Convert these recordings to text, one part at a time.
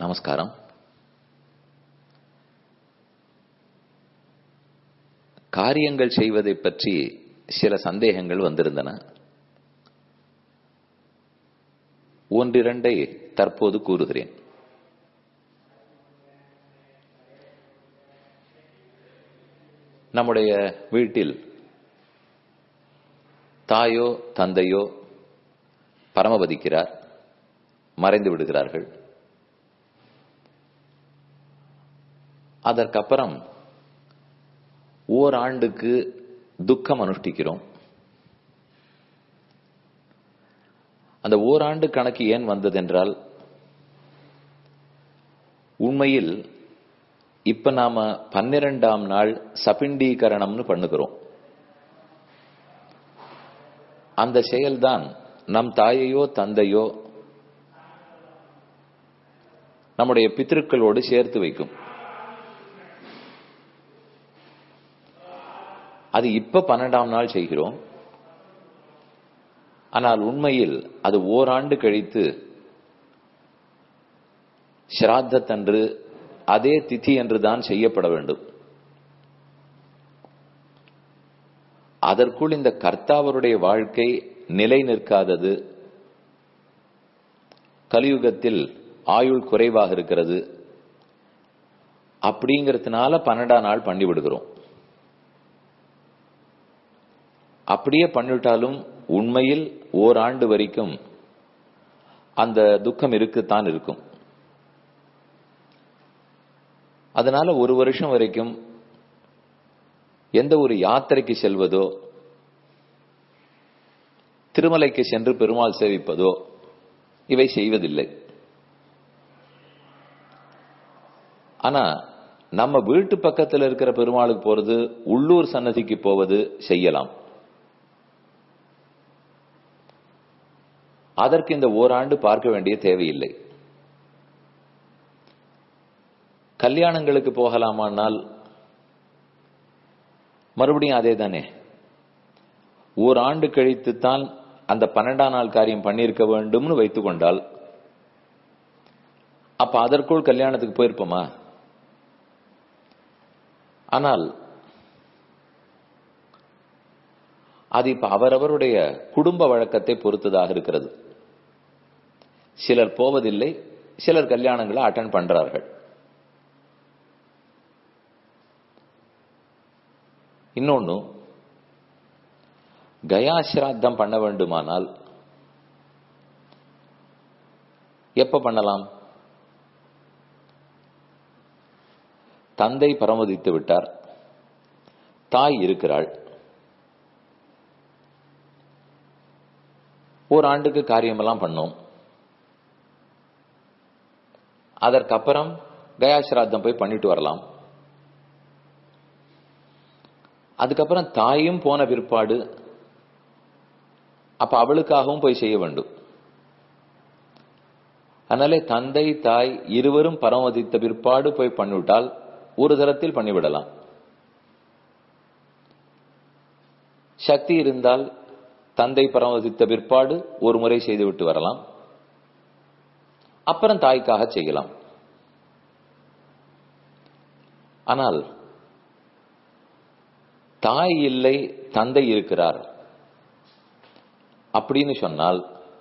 நமஸ்காரம் காரியங்கள் செய்வதை பற்றி சில சந்தேகங்கள் வந்திருந்தன ஒன்றிரண்டை தற்போது கூறுகிறேன் நம்முடைய வீட்டில் தாயோ தந்தையோ பரமபதிக்கிறார் மறைந்து விடுகிறார்கள் அதற்கப்புறம் ஓராண்டுக்கு துக்கம் அனுஷ்டிக்கிறோம் அந்த ஓராண்டு கணக்கு ஏன் வந்ததென்றால் உண்மையில் இப்ப நாம பன்னிரெண்டாம் நாள் சபிண்டீகரணம்னு பண்ணுகிறோம் அந்த செயல்தான் நம் தாயையோ தந்தையோ நம்முடைய பித்திருக்களோடு சேர்த்து வைக்கும் அது இப்ப பன்னெண்டாம் நாள் செய்கிறோம் ஆனால் உண்மையில் அது ஓராண்டு கழித்து ஸ்ராத்தத்தன்று அதே திதி என்றுதான் செய்யப்பட வேண்டும் அதற்குள் இந்த கர்த்தாவருடைய வாழ்க்கை நிலை நிற்காதது கலியுகத்தில் ஆயுள் குறைவாக இருக்கிறது அப்படிங்கிறதுனால பன்னெண்டாம் நாள் பண்ணி விடுகிறோம் அப்படியே பண்ணிவிட்டாலும் உண்மையில் ஓராண்டு வரைக்கும் அந்த துக்கம் இருக்குத்தான் இருக்கும் அதனால ஒரு வருஷம் வரைக்கும் எந்த ஒரு யாத்திரைக்கு செல்வதோ திருமலைக்கு சென்று பெருமாள் சேவிப்பதோ இவை செய்வதில்லை ஆனா நம்ம வீட்டு பக்கத்தில் இருக்கிற பெருமாளுக்கு போறது உள்ளூர் சன்னதிக்கு போவது செய்யலாம் அதற்கு இந்த ஓராண்டு பார்க்க வேண்டிய தேவையில்லை கல்யாணங்களுக்கு போகலாமானால் மறுபடியும் அதே தானே ஓராண்டு கழித்துத்தான் அந்த பன்னெண்டாம் நாள் காரியம் பண்ணியிருக்க வேண்டும்னு வைத்துக் கொண்டால் அப்ப அதற்குள் கல்யாணத்துக்கு போயிருப்போமா ஆனால் அது இப்ப அவரவருடைய குடும்ப வழக்கத்தை பொறுத்ததாக இருக்கிறது சிலர் போவதில்லை சிலர் கல்யாணங்களை அட்டன் பண்றார்கள் இன்னொன்னு கயாசிராத்தம் பண்ண வேண்டுமானால் எப்ப பண்ணலாம் தந்தை பரமதித்து விட்டார் தாய் இருக்கிறாள் ஓராண்டுக்கு காரியமெல்லாம் பண்ணோம் அதற்கப்புறம் கயாசிராத்தம் போய் பண்ணிட்டு வரலாம் அதுக்கப்புறம் தாயும் போன பிற்பாடு அப்ப அவளுக்காகவும் போய் செய்ய வேண்டும் அதனாலே தந்தை தாய் இருவரும் பரமதித்த பிற்பாடு போய் பண்ணிவிட்டால் ஒரு தரத்தில் பண்ணிவிடலாம் சக்தி இருந்தால் தந்தை பரமதித்த பிற்பாடு ஒரு முறை செய்துவிட்டு வரலாம் அப்புறம் தாய்க்காக செய்யலாம் ஆனால் தாய் இல்லை தந்தை இருக்கிறார் அப்படின்னு சொன்னால்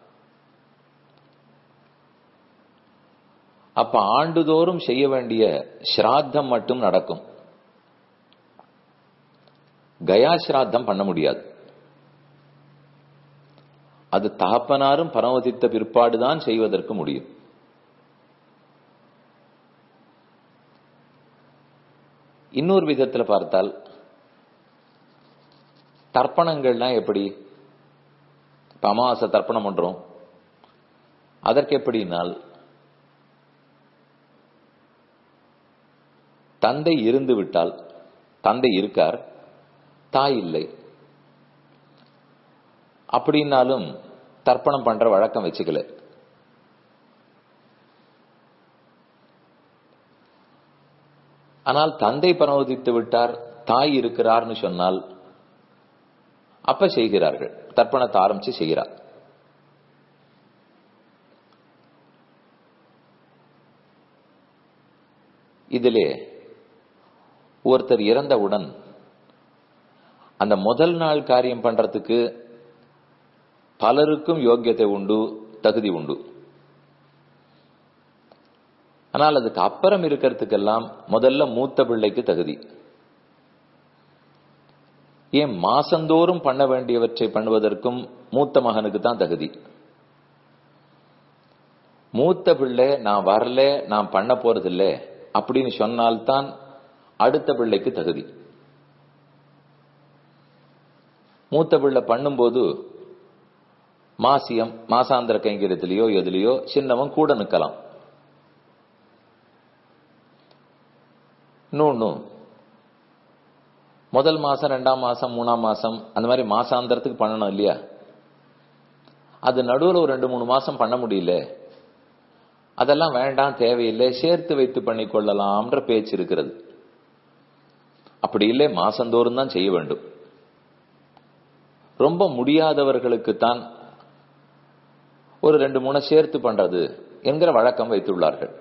அப்ப ஆண்டுதோறும் செய்ய வேண்டிய ஸ்ராத்தம் மட்டும் நடக்கும் கயா ஸ்ராத்தம் பண்ண முடியாது அது தகப்பனாரும் பரமதித்த பிற்பாடுதான் செய்வதற்கு முடியும் இன்னொரு விதத்தில் பார்த்தால் தர்ப்பணங்கள்லாம் எப்படி இப்ப அமாவாசை தர்ப்பணம் பண்றோம் அதற்கு எப்படினால் தந்தை இருந்து விட்டால் தந்தை இருக்கார் தாய் இல்லை அப்படின்னாலும் தர்ப்பணம் பண்ற வழக்கம் வச்சுக்கல ஆனால் தந்தை பரமதித்து விட்டார் தாய் இருக்கிறார்னு சொன்னால் அப்ப செய்கிறார்கள் தர்ப்பணத்தை ஆரம்பிச்சு செய்கிறார் இதிலே ஒருத்தர் இறந்தவுடன் அந்த முதல் நாள் காரியம் பண்றதுக்கு பலருக்கும் யோக்கியத்தை உண்டு தகுதி உண்டு ஆனால் அதுக்கு அப்புறம் இருக்கிறதுக்கெல்லாம் முதல்ல மூத்த பிள்ளைக்கு தகுதி ஏன் மாசந்தோறும் பண்ண வேண்டியவற்றை பண்ணுவதற்கும் மூத்த மகனுக்கு தான் தகுதி மூத்த பிள்ளை நான் வரல நான் பண்ண போறதில்ல அப்படின்னு சொன்னால்தான் அடுத்த பிள்ளைக்கு தகுதி மூத்த பிள்ளை பண்ணும்போது மாசியம் மாசாந்திர கைங்கரியத்திலேயோ எதுலேயோ சின்னவன் கூட நிற்கலாம் இன்னொன்னு முதல் மாசம் ரெண்டாம் மாசம் மூணாம் மாசம் அந்த மாதிரி மாசாந்திரத்துக்கு பண்ணணும் இல்லையா அது நடுவில் ஒரு ரெண்டு மூணு மாசம் பண்ண முடியல அதெல்லாம் வேண்டாம் தேவையில்லை சேர்த்து வைத்து பண்ணி கொள்ளலாம்ன்ற பேச்சு இருக்கிறது அப்படி இல்லை மாசந்தோறும் தான் செய்ய வேண்டும் ரொம்ப முடியாதவர்களுக்குத்தான் ஒரு ரெண்டு மூணு சேர்த்து பண்றது என்கிற வழக்கம் வைத்துள்ளார்கள்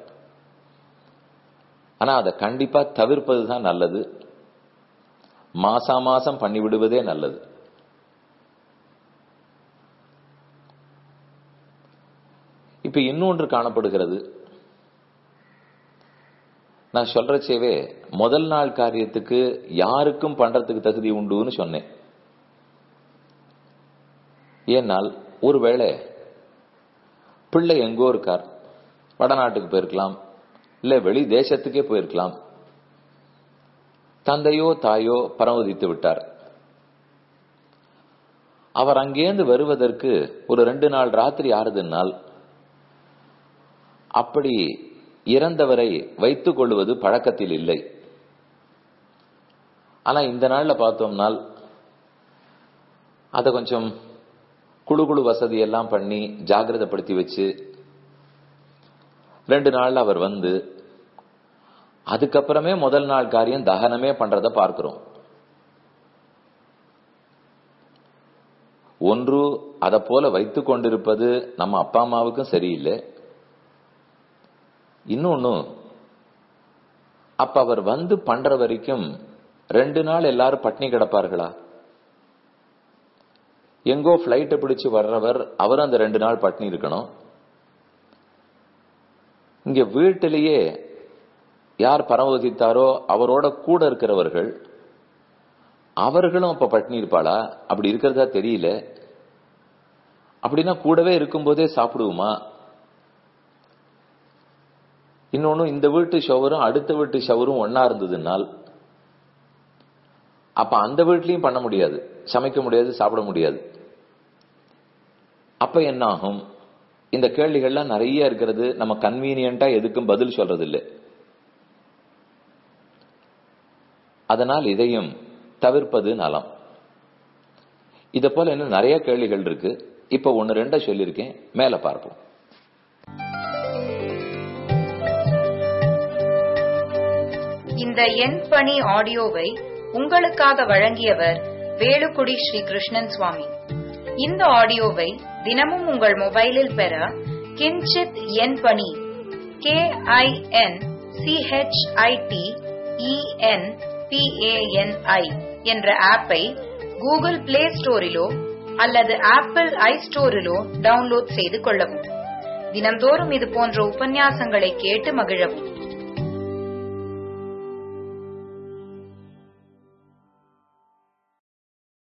ஆனா அதை கண்டிப்பா தவிர்ப்பது தான் நல்லது மாசா மாசம் பண்ணி விடுவதே நல்லது இப்ப இன்னொன்று காணப்படுகிறது நான் சொல்றச்சேவே முதல் நாள் காரியத்துக்கு யாருக்கும் பண்றதுக்கு தகுதி உண்டுன்னு சொன்னேன் ஏனால் ஒருவேளை பிள்ளை எங்கோ இருக்கார் வடநாட்டுக்கு போயிருக்கலாம் இல்ல வெளி தேசத்துக்கே போயிருக்கலாம் தந்தையோ தாயோ பரமதித்து விட்டார் அவர் அங்கேருந்து வருவதற்கு ஒரு ரெண்டு நாள் ராத்திரி ஆறுதுனால் அப்படி இறந்தவரை வைத்துக் கொள்வது பழக்கத்தில் இல்லை ஆனா இந்த நாள்ல பார்த்தோம்னால் அதை கொஞ்சம் குழு குழு வசதி எல்லாம் பண்ணி ஜாகிரதப்படுத்தி வச்சு ரெண்டு நாள்ல அவர் வந்து அதுக்கப்புறமே முதல் நாள் காரியம் தகனமே பண்றத பார்க்கிறோம் ஒன்று அதை போல வைத்துக் கொண்டிருப்பது நம்ம அப்பா அம்மாவுக்கும் சரியில்லை இன்னொன்னு அப்ப அவர் வந்து பண்ற வரைக்கும் ரெண்டு நாள் எல்லாரும் பட்னி கிடப்பார்களா எங்கோ பிளைட்டை பிடிச்சு வர்றவர் அவர் அந்த ரெண்டு நாள் பட்னி இருக்கணும் இங்க வீட்டிலேயே யார் பரமவதித்தாரோ அவரோட கூட இருக்கிறவர்கள் அவர்களும் அப்ப பட்னி இருப்பாளா அப்படி இருக்கிறதா தெரியல அப்படின்னா கூடவே இருக்கும்போதே சாப்பிடுவோமா இன்னொன்னு இந்த வீட்டு ஷவரும் அடுத்த வீட்டு ஷவரும் ஒன்னா இருந்ததுனால் அப்ப அந்த வீட்லயும் பண்ண முடியாது சமைக்க முடியாது சாப்பிட முடியாது அப்ப என்ன ஆகும் இந்த கேள்விகள்லாம் நிறைய இருக்கிறது நம்ம கன்வீனியன்டா எதுக்கும் பதில் சொல்றது இல்லை அதனால் இதையும் தவிர்ப்பது நலம் இத போல இன்னும் நிறைய கேள்விகள் இருக்கு இப்ப ஒன்னு ரெண்ட சொல்லியிருக்கேன் மேல பார்ப்போம் இந்த எண் பணி ஆடியோவை உங்களுக்காக வழங்கியவர் வேலுக்குடி ஸ்ரீ கிருஷ்ணன் சுவாமி இந்த ஆடியோவை தினமும் உங்கள் மொபைலில் பெற கிஞ்சித் எண் பணி கே ஐ என் சிஹெச்ஐடி இஎன் பிஏஎன்ஐ என்ற ஆப்பை கூகுள் பிளே ஸ்டோரிலோ அல்லது ஆப்பிள் ஐ ஸ்டோரிலோ டவுன்லோட் செய்து கொள்ளவும் தினம்தோறும் இது போன்ற உபன்யாசங்களை கேட்டு மகிழவும்